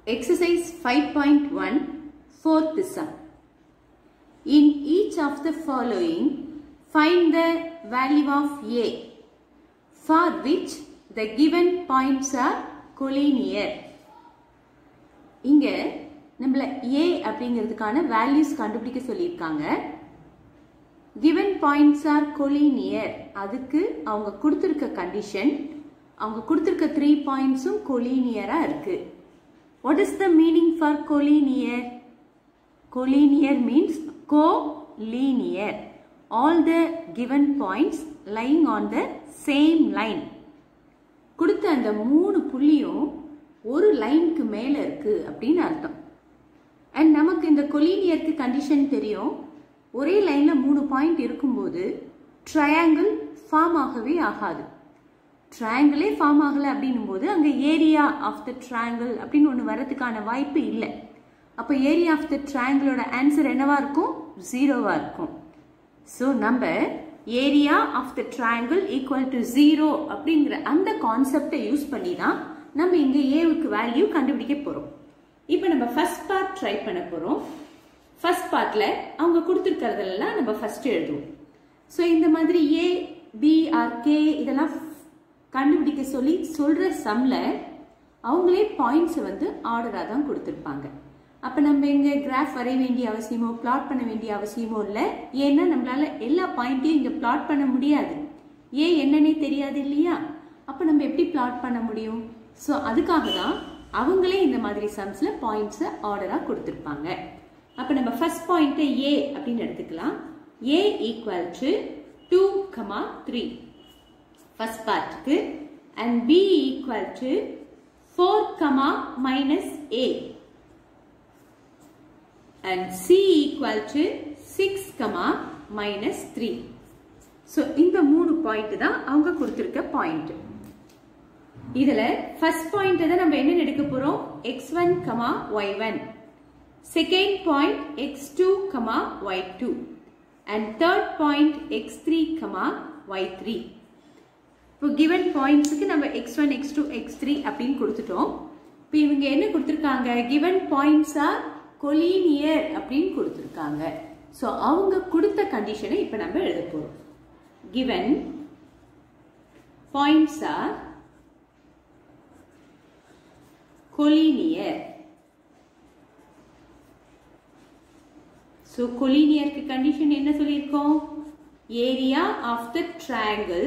Exercise 5.1 Fourth sum. In each of the following, find the value of A for which the given points are collinear. இங்க நம்மள A அப்படிங்கிறதுக்கான values கண்டுபிடிக்க சொல்லியிருக்காங்க given points are collinear அதுக்கு அவங்க கொடுத்திருக்க condition அவங்க கொடுத்திருக்க த்ரீ பாயிண்ட்ஸும் கொலீனியரா இருக்கு what is the meaning for collinear collinear means co-linear all the given points lying on the same line கொடுத்த அந்த மூணு புள்ளியும் ஒரு லைனுக்கு மேல இருக்கு அப்படின்னு அர்த்தம் அண்ட் நமக்கு இந்த கொலீனியருக்கு கண்டிஷன் தெரியும் ஒரே லைன்ல மூணு பாயிண்ட் இருக்கும்போது ட்ரையாங்கிள் ஃபார்ம் ஆகவே ஆகாது ட்ரையாங்கிளே ஃபார்ம் ஆகலை அப்படின்னும் போது அங்கே ஏரியா ஆஃப் த ட்ரையாங்கிள் அப்படின்னு ஒன்று வரதுக்கான வாய்ப்பு இல்லை அப்போ ஏரியா ஆஃப் த ட்ரையாங்கிளோட ஆன்சர் என்னவா இருக்கும் ஜீரோவா இருக்கும் ஸோ நம்ம area of the triangle equal to zero அப்படிங்கிற அந்த கான்செப்டை யூஸ் பண்ணி தான் நம்ம இங்கே ஏவுக்கு வேல்யூ கண்டுபிடிக்க போகிறோம் இப்போ நம்ம ஃபர்ஸ்ட் பார்ட் ட்ரை பண்ண போகிறோம் ஃபர்ஸ்ட் பார்ட்டில் அவங்க கொடுத்துருக்கிறதெல்லாம் நம்ம ஃபர்ஸ்ட் எழுதுவோம் ஸோ இந்த மாதிரி ஏ பி ஆர் கே இதெல்லாம் கண்டுபிடிக்க சொல்லி சொல்கிற சம்மில் அவங்களே பாயிண்ட்ஸை வந்து ஆர்டராக தான் கொடுத்துருப்பாங்க அப்போ நம்ம இங்கே கிராஃப் வரைய வேண்டிய அவசியமோ பிளாட் பண்ண வேண்டிய அவசியமோ இல்லை ஏன்னா நம்மளால எல்லா பாயிண்ட்டையும் இங்கே பிளாட் பண்ண முடியாது ஏன் என்னன்னே தெரியாது இல்லையா அப்போ நம்ம எப்படி பிளாட் பண்ண முடியும் ஸோ அதுக்காக தான் அவங்களே இந்த மாதிரி சம்ஸில் பாயிண்ட்ஸை ஆர்டராக கொடுத்துருப்பாங்க அப்போ நம்ம ஃபர்ஸ்ட் பாயிண்ட்டை ஏ அப்படின்னு எடுத்துக்கலாம் A equal to two comma three first பார்ட்டுக்கு and B equal to four comma minus a and C equal to 6, minus 3. So, இந்த மூணு பாயிண்ட் தான் அவங்க கொடுத்திருக்க பாயிண்ட் இதுல ஃபர்ஸ்ட் பாயிண்ட் தான் நம்ம என்ன எடுக்க போறோம் x1, y1 second point x2, y2 and third point x3, y3 இப்போ given பாயிண்ட்ஸ்க்கு நம்ம x1, x2, x3 அப்படின்னு கொடுத்துட்டோம் இப்போ இவங்க என்ன கொடுத்திருக்காங்க given points are கொலீனியர் அப்படின்னு கொடுத்துருக்காங்க ஸோ அவங்க கொடுத்த கண்டிஷனை இப்போ நம்ம எழுத போகிறோம் given points are collinear so கொலீனியருக்கு கண்டிஷன் என்ன சொல்லியிருக்கோம் area of the triangle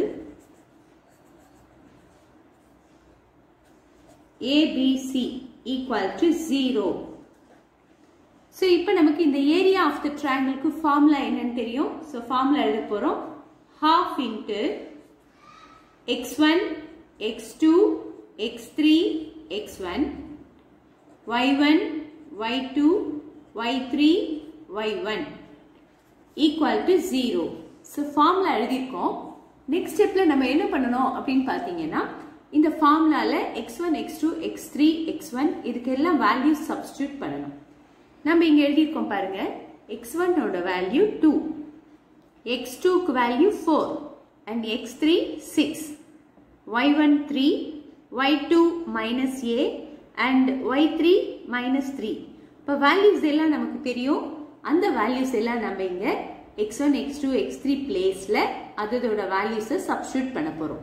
ABC equal to zero so இப்போ நமக்கு இந்த ஏரியா ஆஃப் த ட்ரையாங்கிளுக்கு ஃபார்முலா என்னன்னு தெரியும் ஸோ ஃபார்முலா எழுத போகிறோம் half into x one x two x three x one y one y two y three y one equal to zero so formula எழுதியிருக்கோம் next ஸ்டெப்பில் நம்ம என்ன பண்ணணும் அப்படின்னு பார்த்தீங்கன்னா இந்த ஃபார்முலாவில் X one x two x three x one இதுக்கு எல்லாம் வேல்யூஸ் சப்ஸ்டியூட் பண்ணணும் நம்ம இங்க எழுதியிருக்கோம் பாருங்க எக்ஸ் ஒன்னோட வேல்யூ டூ எக்ஸ் டூக்கு value four and x three six y one three y two minus a and y three minus three இப்போ வேல்யூஸ் எல்லாம் நமக்கு தெரியும் அந்த வேல்யூஸ் எல்லாம் நம்ம இங்க x one x two x three பிளேஸ்ல அதோட வேல்யூஸை சப்ஸ்டியூட் பண்ண போறோம்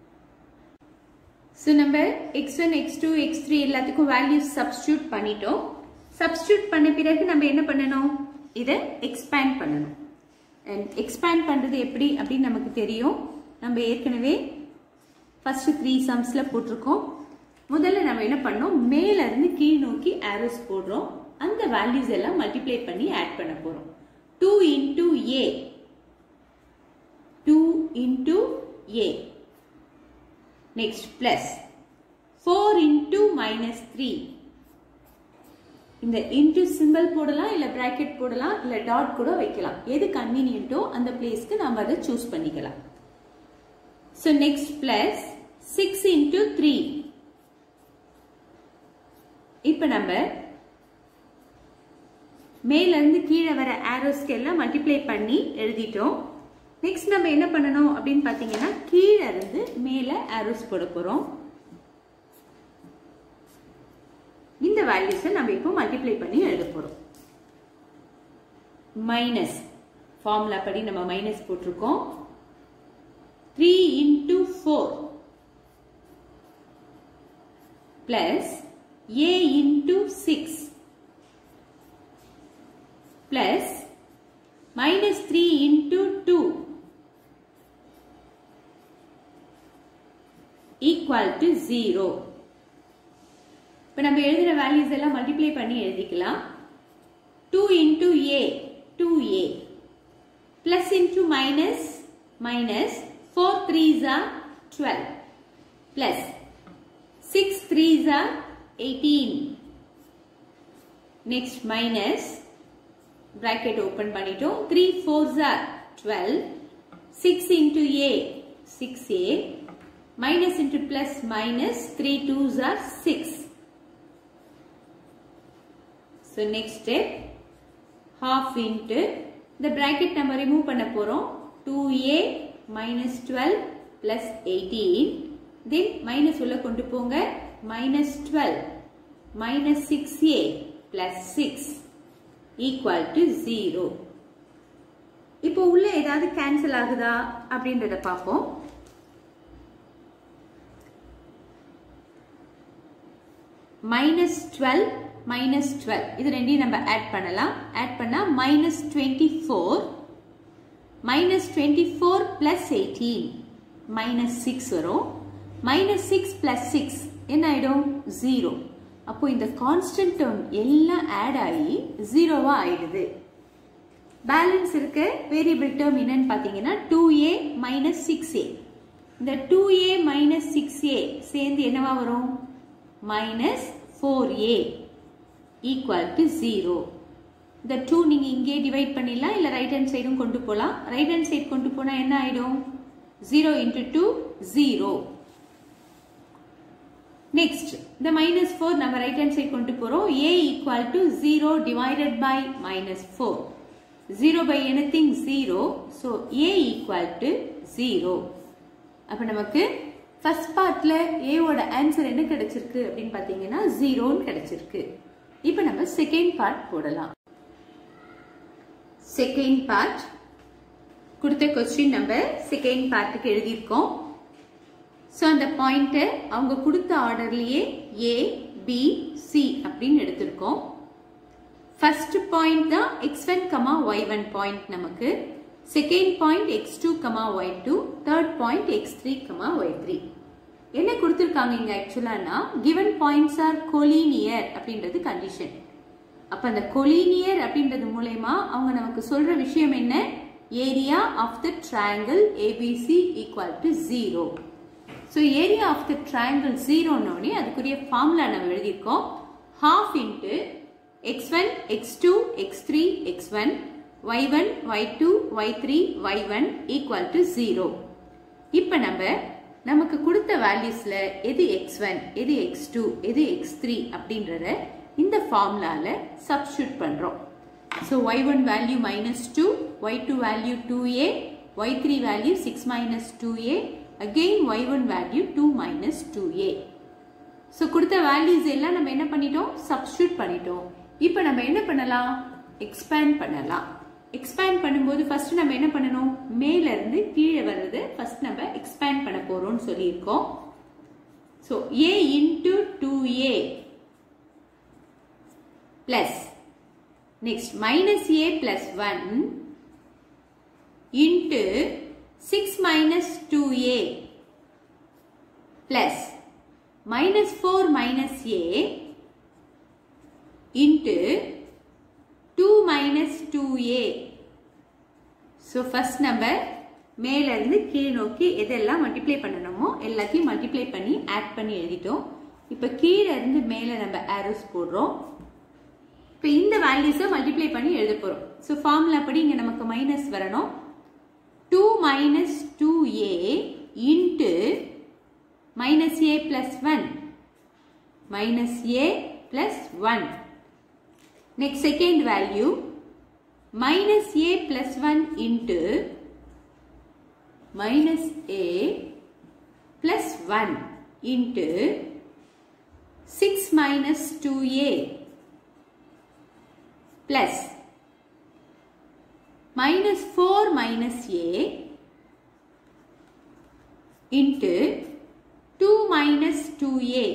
ஸோ நம்ம x one x two x three எல்லாத்துக்கும் வேல்யூஸ் சப்ஸ்டியூட் பண்ணிட்டோம் சப்ஸ்டியூட் பண்ண பிறகு நம்ம என்ன பண்ணணும் இதை எக்ஸ்பேண்ட் பண்ணணும் அண்ட் எக்ஸ்பேண்ட் பண்ணுறது எப்படி அப்படின்னு நமக்கு தெரியும் நம்ம ஏற்கனவே ஃபர்ஸ்ட் த்ரீ சம்ஸில் போட்டிருக்கோம் முதல்ல நம்ம என்ன பண்ணோம் மேலேருந்து கீழ் நோக்கி ஆரோஸ் போடுறோம் அந்த வேல்யூஸ் எல்லாம் மல்டிப்ளை பண்ணி ஆட் பண்ண போகிறோம் two into a two into a next plus four into minus three இந்த இன்டு சிம்பிள் போடலாம் இல்ல பிராக்கெட் போடலாம் இல்ல டாட் கூட வைக்கலாம் எது கன்வீனியன்ட்டோ அந்த பிளேஸ்க்கு நம்ம அதை சூஸ் பண்ணிக்கலாம் so next plus six into three இப்ப நம்ம மேல இருந்து கீழே வர ஆரோஸ்க்கு எல்லாம் மல்டிப்ளை பண்ணி எழுதிட்டோம் நெக்ஸ்ட் நம்ம என்ன பண்ணணும் அப்படின்னு பாத்தீங்கன்னா கீழே இருந்து மேல ஆரோஸ் போட போறோம் இந்த வேல்யூஸை நம்ம இப்போ மல்டிப்ளை பண்ணி எழுத போறோம் மைனஸ் ஃபார்முலா படி நம்ம மைனஸ் போட்டிருக்கோம் three into four plus a into six plus minus three into two equal to zero இப்போ நம்ம எழுதுற வேல்யூஸ் எல்லாம் மல்டிப்ளை பண்ணி எழுதிக்கலாம் two into a two a plus into minus minus four threes are twelve plus six threes are eighteen next minus bracket open பண்ணிட்டோம் 3 4s are 12 6 into a 6a minus into plus minus 3 2s are 6 so next step half into the bracket நம்ம remove பண்ண போறோம் 2a minus 12 plus 18 then minus உள்ள கொண்டு போங்க minus 12 minus 6a plus 6 equal to zero இப்போ உள்ள ஏதாவது cancel ஆகுதா அப்படின்றத பார்ப்போம் மைனஸ் டுவெல் மைனஸ் டுவெல் இது ரெண்டையும் நம்ம ஆட் பண்ணலாம் ஆட் பண்ணா minus twenty four minus twenty four plus eighteen minus six வரும் மைனஸ் சிக்ஸ் பிளஸ் சிக்ஸ் என்ன ஆயிடும் ஜீரோ அப்போ இந்த கான்ஸ்டன்ட் டேர்ம் எல்லாம் ஆட் ஆகி ஜீரோவா ஆயிடுது பேலன்ஸ் இருக்க வேரியபிள் டேர்ம் என்னன்னு பார்த்தீங்கன்னா two a minus six a இந்த two a minus six a சேர்ந்து என்னவா வரும் minus four a equal to zero இந்த டூ நீங்க இங்கே டிவைட் பண்ணிடலாம் இல்ல ரைட் ஹேண்ட் சைடும் கொண்டு போகலாம் ரைட் ஹேண்ட் சைடு கொண்டு போனா என்ன ஆயிடும் zero into two zero next இந்த மைனஸ் ஃபோர் நம்ம ரைட் ஹேண்ட் சைட் கொண்டு போறோம் a equal to zero divided by minus four zero by anything zero so a equal to zero அப்ப நமக்கு ஃபர்ஸ்ட் பார்ட்ல ஏவோட ஆன்சர் என்ன கிடைச்சிருக்கு அப்படின்னு பாத்தீங்கன்னா ஜீரோன்னு கிடைச்சிருக்கு இப்போ நம்ம செகண்ட் பார்ட் போடலாம் செகண்ட் பார்ட் கொடுத்த கொஸ்டின் நம்ம செகண்ட் பார்ட்டுக்கு எழுதியிருக்கோம் ஸோ அந்த பாயிண்ட்டை அவங்க கொடுத்த ஆர்டர்லயே ஏ பி சி அப்படின்னு எடுத்திருக்கோம் ஃபர்ஸ்ட் பாயிண்ட் தான் x one comma y one point நமக்கு second point x two comma y two third point x three comma y three என்ன கொடுத்துருக்காங்க இங்க ஆக்சுவலானா கிவன் பாயிண்ட்ஸ் ஆர் கொலீனியர் அப்படின்றது கண்டிஷன் அப்ப அந்த கொலீனியர் அப்படின்றது மூலயமா அவங்க நமக்கு சொல்ற விஷயம் என்ன area of the triangle ABC equal to zero so area of the triangle ஜீரோன்னொடனே அதுக்குரிய ஃபார்முலா நம்ம எழுதியிருக்கோம் half into x one x two x three x one y one y two y three y one equal to zero இப்போ நம்ம நமக்கு கொடுத்த வேல்யூஸ்ல எது எக்ஸ் ஒன் எது எக்ஸ் டூ எது எக்ஸ் த்ரீ அப்படின்றத இந்த ஃபார்முலால சப்ஸ்டியூட் பண்றோம் so y one value minus two y two value two a y three value six minus two a again y one value two minus two a so கொடுத்த values எல்லாம் நம்ம என்ன பண்ணிட்டோம் substitute பண்ணிட்டோம் இப்போ நம்ம என்ன பண்ணலாம் எக்ஸ்பேண்ட் பண்ணலாம் எக்ஸ்பேண்ட் பண்ணும்போது ஃபர்ஸ்ட் நம்ம என்ன பண்ணணும் மேல இருந்து கீழே வர்றது ஃபர்ஸ்ட் நம்ம எக்ஸ்பேண்ட் பண்ண போறோம்னு சொல்லியிருக்கோம் so a into two a plus next minus a plus one into six minus two a plus minus 4 minus a into 2 minus 2a so first number மேல இருந்து கீழ் நோக்கி எதெல்லாம் மல்டிப்ளை பண்ணணுமோ எல்லாத்தையும் மல்டிப்ளை பண்ணி ஆட் பண்ணி எழுதிட்டோம் இப்ப கீழே இருந்து மேல நம்ம ஆரோஸ் போடுறோம் இப்ப இந்த வேல்யூஸை மல்டிப்ளை பண்ணி எழுத போறோம் ஸோ ஃபார்முலா படி இங்க நமக்கு மைனஸ் வரணும் two minus two a into minus a plus 1 minus a plus 1 next second value minus a plus 1 into minus a plus 1 into 6 minus 2a plus minus 4 minus a into 2 minus 2a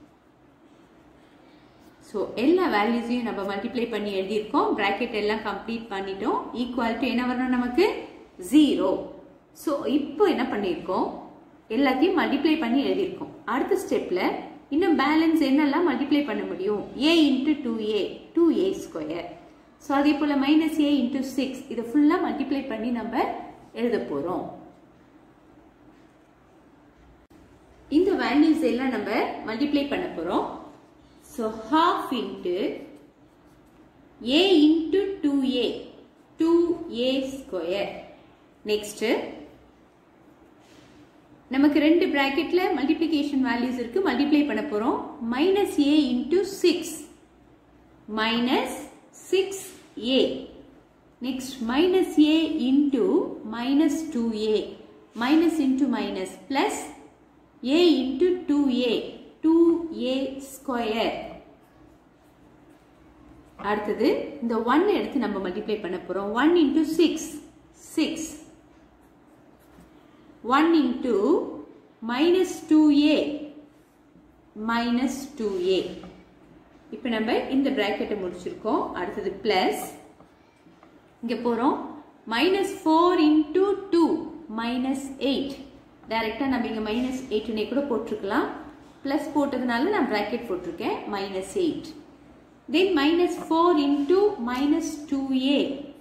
so எல்லா வேல்யூஸையும் நம்ம multiply பண்ணி எழுதியிருக்கோம் bracket எல்லாம் complete பண்ணிட்டோம் equal to என்ன வரணும் நமக்கு ஜீரோ ஸோ இப்போ என்ன பண்ணியிருக்கோம் எல்லாத்தையும் மல்டிப்ளை பண்ணி எழுதியிருக்கோம் அடுத்த ஸ்டெப்பில் இன்னும் பேலன்ஸ் என்னெல்லாம் மல்டிப்ளை பண்ண முடியும் a into two a two a square so அதே போல் மைனஸ் ஏ இன்ட்டு சிக்ஸ் இதை ஃபுல்லாக மல்டிப்ளை பண்ணி நம்ம எழுத போகிறோம் இந்த வேல்யூஸ் எல்லாம் நம்ம மல்டிப்ளை பண்ண போகிறோம் so half into a into two a two a square next நமக்கு ரெண்டு பிராக்கெட்ல மல்டிப்ளிகேஷன் வேல்யூஸ் இருக்கு மல்டிப்ளை பண்ண போறோம் minus a into six minus six a next minus a into minus two a minus into minus plus a into two a two a square அடுத்தது இந்த one எடுத்து நம்ம மல்டிப்ளை பண்ண போறோம் one into six six 1 into minus 2a minus 2a இப்போ நம்ம இந்த பிராக்கெட்டை முடிச்சிருக்கோம் அடுத்தது பிளஸ் இங்க போறோம் minus four into two minus eight டைரக்டா நம்ம இங்க மைனஸ் எயிட்னே கூட போட்டிருக்கலாம் பிளஸ் போட்டதுனால நான் பிராக்கெட் போட்டிருக்கேன் minus eight then minus four into minus two a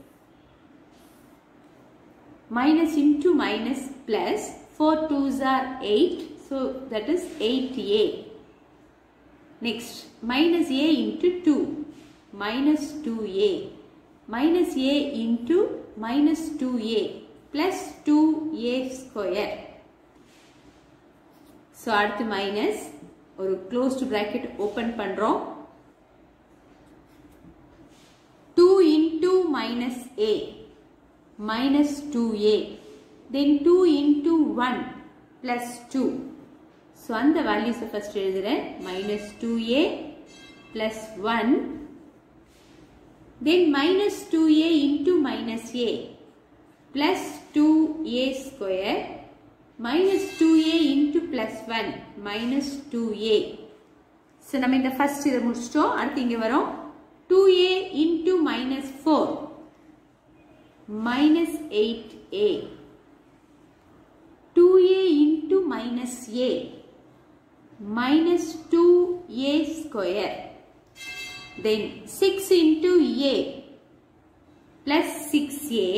minus into minus plus 4 2s are 8 so that is 8a next minus a into 2 minus 2a minus a into minus 2a plus 2a square so அடுத்து minus ஒரு closed bracket open பண்றோம் 2 into minus a minus 2a then 2 into 1 plus 2 so அந்த values first எழுதுறேன் minus 2a plus 1 then minus 2a into minus a plus 2a square minus 2a into plus 1 minus 2a so நம்ம இந்த first இதை முடிச்சிட்டோம் அடுத்து இங்க வரோம் 2a into minus 4 minus 8a 2a into minus a minus 2a square then 6 into a plus 6a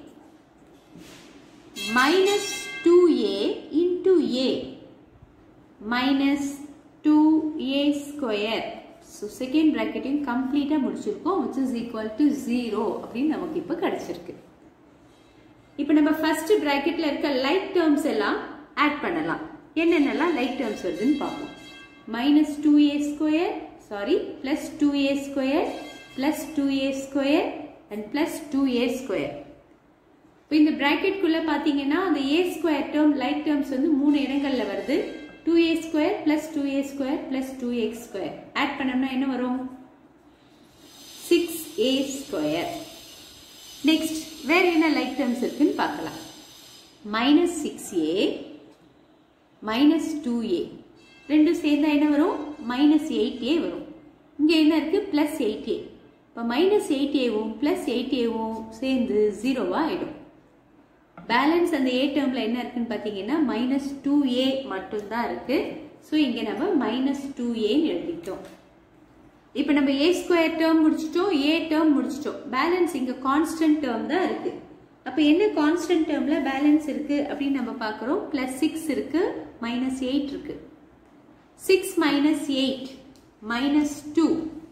minus 2a into a minus 2a square so second ப்ராக்கெட்டையும் கம்ப்ளீட்டாக முடிச்சிருக்கோம் which is equal to zero அப்படின்னு நமக்கு இப்போ கிடைச்சிருக்கு இப்போ நம்ம first ப்ராக்கெட்ல இருக்க லைக் டேர்ம்ஸ் எல்லாம் ஆட் பண்ணலாம் என்னென்னலாம் லைக் டேர்ம்ஸ் வருதுன்னு பார்ப்போம் minus two a square sorry plus two a square plus two a square and plus two a square இப்போ இந்த ப்ராக்கெட்குள்ள பார்த்தீங்கன்னா அந்த a square term like terms வந்து மூணு இடங்கள்ல வருது two a square plus two a square plus two x square add பண்ணோம்னா என்ன வரும் சிக்ஸ் ஏ ஸ்கொயர் நெக்ஸ்ட் வேற என்ன லைக் டேர்ம்ஸ் இருக்குன்னு பார்க்கலாம் minus six a minus two a ரெண்டும் சேர்ந்தா என்ன வரும் மைனஸ் எயிட் ஏ வரும் இங்கே என்ன இருக்கு பிளஸ் எயிட் ஏ இப்போ மைனஸ் எயிட் ஏவும் பிளஸ் எயிட் ஏவும் சேர்ந்து ஜீரோவா ஆயிடும் பேலன்ஸ் அந்த ஏ டேர்ம்ல என்ன இருக்குன்னு பார்த்தீங்கன்னா மைனஸ் டூ ஏ மட்டும்தான் இருக்கு ஸோ இங்கே நம்ம மைனஸ் டூ ஏன்னு எழுதிட்டோம் இப்போ நம்ம ஏ ஸ்கொயர் டேர்ம் முடிச்சிட்டோம் ஏ டேர்ம் முடிச்சிட்டோம் பேலன்ஸ் இங்கே கான்ஸ்டன்ட் டேர்ம் தான் இருக்கு அப்போ என்ன கான்ஸ்டன்ட் டேர்ம்ல பேலன்ஸ் இருக்கு அப்படின்னு நம்ம பார்க்குறோம் பிளஸ் சிக்ஸ் இருக்கு மைனஸ் எயிட் இருக்கு six minus eight minus two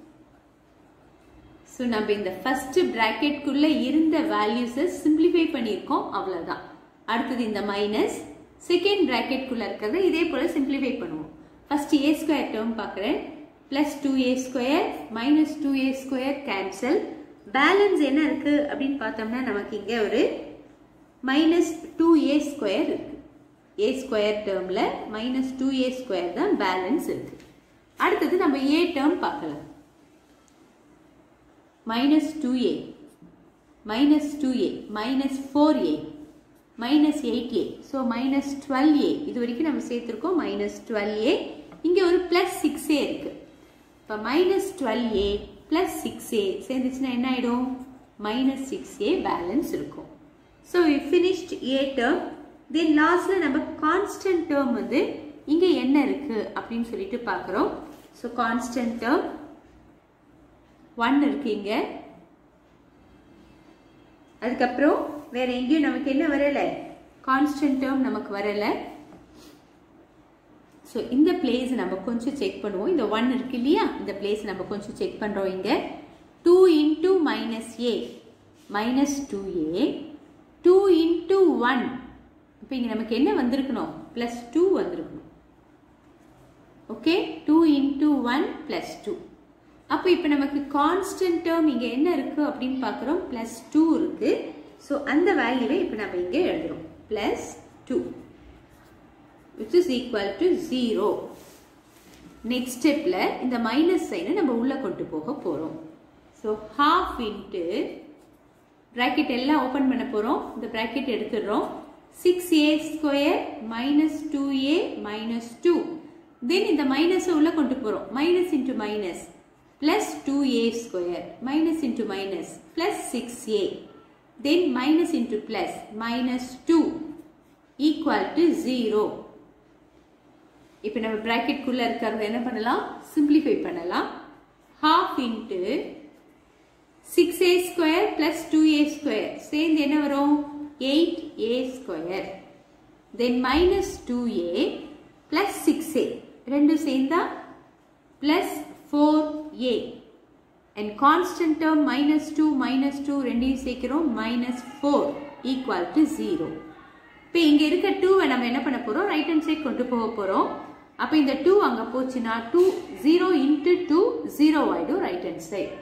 so நம்ம இந்த ஃபர்ஸ்ட் பிராக்கெட்குள்ள இருந்த வேல்யூஸை சிம்பிளிஃபை பண்ணியிருக்கோம் அவ்வளோதான் அடுத்தது இந்த மைனஸ் செகண்ட் பிராக்கெட்குள்ள இருக்கிறத இதே போல சிம்பிளிஃபை பண்ணுவோம் ஃபர்ஸ்ட் ஏ ஸ்கொயர் டேர்ம் பார்க்குறேன் plus two a square minus two a square cancel balance என்ன இருக்கு அப்படின்னு பார்த்தோம்னா நமக்கு இங்கே ஒரு மைனஸ் டூ ஏ ஸ்கொயர் இருக்கு ஏ ஸ்கொயர் டேர்மில் மைனஸ் டூ ஏ ஸ்கொயர் தான் பேலன்ஸ் இருக்கு அடுத்தது நம்ம ஏ டேர்ம் பார்க்கலாம் minus two a minus two a minus four a minus eight a so minus twelve a இது வரைக்கும் நம்ம சேர்த்துருக்கோம் மைனஸ் டுவெல் ஏ இங்கே ஒரு ப்ளஸ் சிக்ஸ் ஏ இருக்கு இப்போ minus twelve a plus six a சேர்ந்துச்சுன்னா என்ன ஆயிடும் மைனஸ் சிக்ஸ் ஏ பேலன்ஸ் இருக்கும் so we finished a term then லாஸ்ட்ல நம்ம கான்ஸ்டன்ட் டேர்ம் வந்து இங்க என்ன இருக்கு அப்படின்னு சொல்லிட்டு பார்க்குறோம் ஸோ கான்ஸ்டன்ட் டேர்ம் ஒன் இருக்கு இங்க அதுக்கப்புறம் வேற எங்கேயும் நமக்கு என்ன வரல கான்ஸ்டன்ட் டேர்ம் நமக்கு வரல ஸோ இந்த பிளேஸ் நம்ம கொஞ்சம் செக் பண்ணுவோம் இந்த ஒன் இருக்கு இல்லையா இந்த பிளேஸ் நம்ம கொஞ்சம் செக் பண்றோம் இங்க two into minus a minus two a two into one இப்போ இங்கே நமக்கு என்ன வந்திருக்கணும் ப்ளஸ் டூ வந்திருக்கணும் okay two into one plus two அப்போ இப்போ நமக்கு கான்ஸ்டன்ட் டேர்ம் இங்கே என்ன இருக்குது அப்படின்னு பார்க்குறோம் ப்ளஸ் டூ இருக்குது ஸோ அந்த வேல்யூவை இப்போ நம்ம இங்கே எழுதுறோம் plus two which is equal to zero next ஸ்டெப்பில் இந்த மைனஸ் சைனை நம்ம உள்ளே கொண்டு போக போகிறோம் ஸோ ஹாஃப் இன்ட்டு ப்ராக்கெட் எல்லாம் ஓப்பன் பண்ண போகிறோம் இந்த ப்ராக்கெட் எடுத்துடுறோம் six a square minus two a minus two then இந்த மைனஸை உள்ள கொண்டு போகிறோம் minus into minus plus two a square minus into minus plus six a then minus into plus minus two equal to zero இப்போ நம்ம ப்ராக்கெட்குள்ளே இருக்கிறத என்ன பண்ணலாம் சிம்பிளிஃபை பண்ணலாம் half into six a square plus two a square சேர்ந்து என்ன வரும் eight a square then minus two a plus six a ரெண்டும் சேர்ந்தா plus four a and constant term minus two minus two ரெண்டையும் சேர்க்கிறோம் minus four equal to zero இப்போ இங்கே இருக்க டூவை நம்ம என்ன பண்ண போகிறோம் ரைட் ஹேண்ட் சைட் கொண்டு போக போகிறோம் அப்போ இந்த டூ அங்கே போச்சுன்னா two zero into two zero ஆகிடும் ரைட் ஹேண்ட் சைட்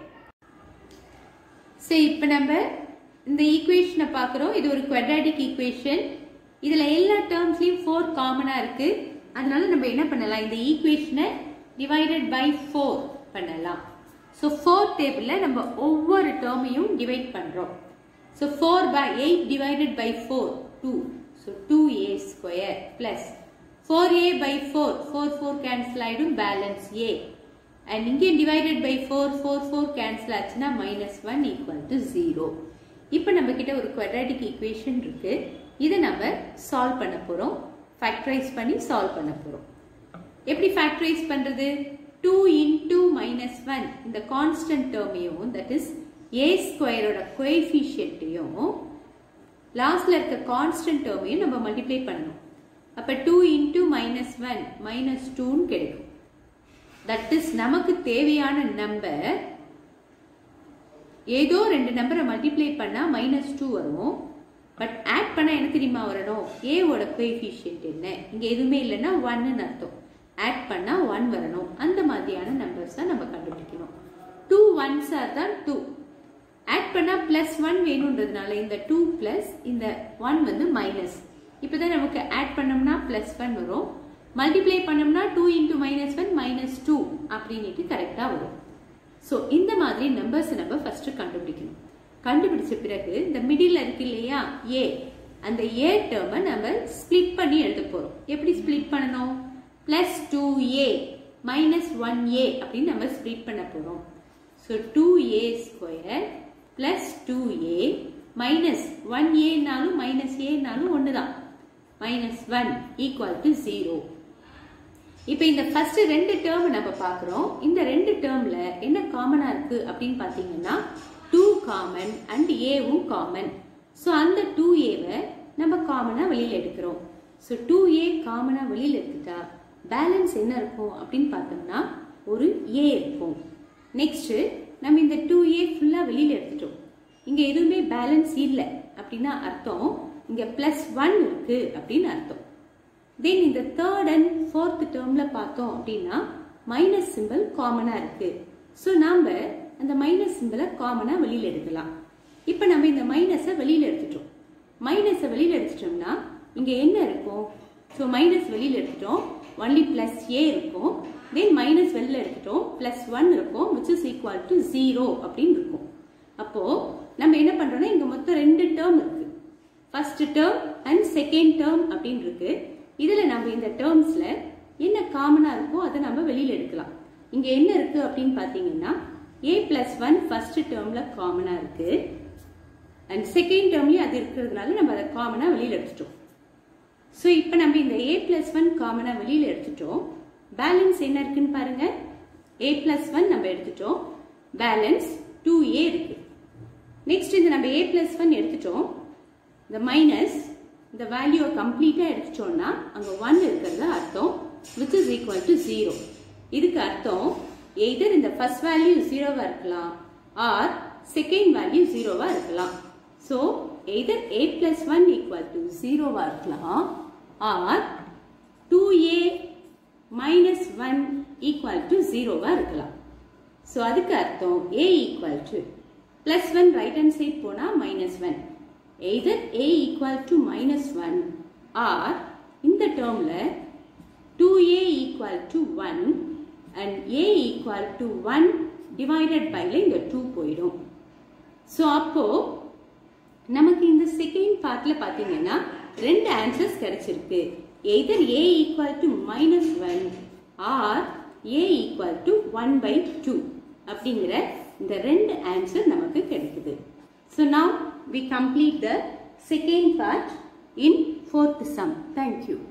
சரி இப்போ நம்ம இந்த ஈக்குவேஷனை பார்க்குறோம் இது ஒரு குவாட்ராட்டிக் ஈக்குவேஷன் இதில் எல்லா டேர்ம்ஸ்லையும் ஃபோர் காமனாக இருக்குது அதனால நம்ம என்ன பண்ணலாம் இந்த ஈக்குவேஷனை டிவைடட் பை ஃபோர் பண்ணலாம் ஸோ ஃபோர் டேபிளில் நம்ம ஒவ்வொரு டேர்மையும் டிவைட் பண்ணுறோம் so four by eight divided by four two so two a square plus four a by four four four cancel ஆகிடும் பேலன்ஸ் ஏ அண்ட் இங்கே divided by four four four cancel ஆச்சுன்னா minus one equal to zero இப்போ நம்ம கிட்ட ஒரு quadratic equation இருக்கு இதை நம்ம சால்வ் பண்ண போகிறோம் ஃபேக்டரைஸ் பண்ணி சால்வ் பண்ண போகிறோம் எப்படி ஃபேக்டரைஸ் பண்ணுறது டூ இன்டூ மைனஸ் ஒன் இந்த கான்ஸ்டன்ட் டேர்மையும் தட் இஸ் ஏ ஸ்கொயரோட கோஎஃபிஷியன்ட்டையும் லாஸ்ட்ல இருக்க கான்ஸ்டன்ட் டேர்மையும் நம்ம மல்டிப்ளை பண்ணணும் அப்போ two into minus one minus டூன்னு கிடைக்கும் தட் இஸ் நமக்கு தேவையான நம்பர் ஏதோ ரெண்டு நம்பரை மல்டிப்ளை பண்ணால் மைனஸ் டூ வரும் பட் ஆட் பண்ணால் என்ன தெரியுமா வரணும் ஏவோட கோஎஃபிஷியன்ட் என்ன இங்கே எதுவுமே இல்லைன்னா ஒன்னு அர்த்தம் ஆட் பண்ணால் ஒன் வரணும் அந்த மாதிரியான நம்பர்ஸ் தான் நம்ம கண்டுபிடிக்கணும் டூ ஒன்ஸாக தான் டூ ஆட் பண்ணால் ப்ளஸ் ஒன் வேணுன்றதுனால இந்த டூ ப்ளஸ் இந்த ஒன் வந்து மைனஸ் இப்போ தான் நமக்கு ஆட் பண்ணோம்னா ப்ளஸ் ஒன் வரும் மல்டிப்ளை பண்ணோம்னா two into minus one minus two அப்படின்ட்டு கரெக்டாக வரும் ஸோ இந்த மாதிரி நம்பர்ஸ் நம்ம ஃபர்ஸ்ட் கண்டுபிடிக்கணும் கண்டுபிடிச்ச பிறகு இந்த மிடில் இருக்கு இல்லையா ஏ அந்த ஏ டேர்மை நம்ம ஸ்பிளிட் பண்ணி எழுத போறோம் எப்படி ஸ்பிளிட் பண்ணணும் plus two a minus one a அப்படின்னு நம்ம ஸ்பிளிட் பண்ண போறோம் so two a square plus two a minus one ஏனாலும் மைனஸ் ஏனாலும் ஒன்று தான் minus one equal to zero இப்போ இந்த ஃபர்ஸ்ட் ரெண்டு டேர்ம் நம்ம பார்க்குறோம் இந்த ரெண்டு டேர்ம்ல என்ன காமனா இருக்கு அப்படின்னு பார்த்தீங்கன்னா டூ காமன் அண்ட் ஏவும் காமன் ஸோ அந்த டூ ஏவை நம்ம காமனாக வெளியில் எடுக்கிறோம் ஸோ டூ ஏ காமனாக வெளியில் எடுத்துட்டா பேலன்ஸ் என்ன இருக்கும் அப்படின்னு பார்த்தோம்னா ஒரு ஏ இருக்கும் நெக்ஸ்ட் நம்ம இந்த டூ ஏ ஃபுல்லாக வெளியில் எடுத்துட்டோம் இங்கே எதுவுமே பேலன்ஸ் இல்லை அப்படின்னா அர்த்தம் இங்கே ப்ளஸ் ஒன் இருக்கு அப்படின்னு அர்த்தம் தென் இந்த தேர்ட் அண்ட் ஃபோர்த் டேர்ம்ல பார்த்தோம் அப்படின்னா மைனஸ் சிம்பிள் காமனா இருக்கு ஸோ நாம அந்த மைனஸ் சிம்பிளை காமனா வெளியில எடுக்கலாம் இப்போ நம்ம இந்த மைனஸை வெளியில எடுத்துட்டோம் மைனஸை வெளியில எடுத்துட்டோம்னா இங்க என்ன இருக்கும் ஸோ மைனஸ் வெளியில எடுத்துட்டோம் ஒன்லி பிளஸ் ஏ இருக்கும் தென் மைனஸ் வெளில எடுத்துட்டோம் பிளஸ் ஒன் இருக்கும் which is equal to zero அப்படின்னு இருக்கும் அப்போ நம்ம என்ன பண்றோம்னா இங்க மொத்தம் ரெண்டு டேர்ம் இருக்கு first term and second term அப்படின்னு இருக்கு இதுல நம்ம இந்த டேர்ம்ஸ்ல என்ன காமனா இருக்கோ அதை நம்ம வெளியில எடுக்கலாம் இங்க என்ன இருக்கு அப்படின்னு பாத்தீங்கன்னா ஏ பிளஸ் ஒன் ஃபர்ஸ்ட் டேர்ம்ல காமனா இருக்கு அண்ட் செகண்ட் டேர்ம்லயும் அது இருக்கிறதுனால நம்ம அதை காமனா வெளியில எடுத்துட்டோம் ஸோ இப்போ நம்ம இந்த ஏ பிளஸ் ஒன் காமனா வெளியில எடுத்துட்டோம் பேலன்ஸ் என்ன இருக்குன்னு பாருங்க ஏ பிளஸ் ஒன் நம்ம எடுத்துட்டோம் பேலன்ஸ் டூ ஏ இருக்கு நெக்ஸ்ட் இந்த நம்ம ஏ பிளஸ் ஒன் எடுத்துட்டோம் இந்த மைனஸ் இந்த வேல்யூவை கம்ப்ளீட்டாக எடுத்துட்டோம்னா அங்கே ஒன் இருக்கிறது அர்த்தம் which is equal to zero இதுக்கு அர்த்தம் எய்தர் இந்த ஃபர்ஸ்ட் வேல்யூ ஜீரோவா இருக்கலாம் ஆர் செகண்ட் வேல்யூ ஜீரோவா இருக்கலாம் so either a plus one equal to ஜீரோவா இருக்கலாம் or two a minus one equal to ஜீரோவா இருக்கலாம் ஸோ அதுக்கு அர்த்தம் a equal to plus one right hand side போனால் minus one either a equal to minus one or இந்த டேர்மில் two a equal to one and a equal to one divided பைல இந்த two போயிடும் ஸோ அப்போ நமக்கு இந்த செகண்ட் பார்ட்ல பார்த்தீங்கன்னா ரெண்டு ஆன்சர்ஸ் கிடைச்சிருக்கு either a equal to minus one or a equal to one by two அப்படிங்கிற இந்த ரெண்டு ஆன்சர் நமக்கு கிடைக்குது so now we complete the second part in fourth sum thank you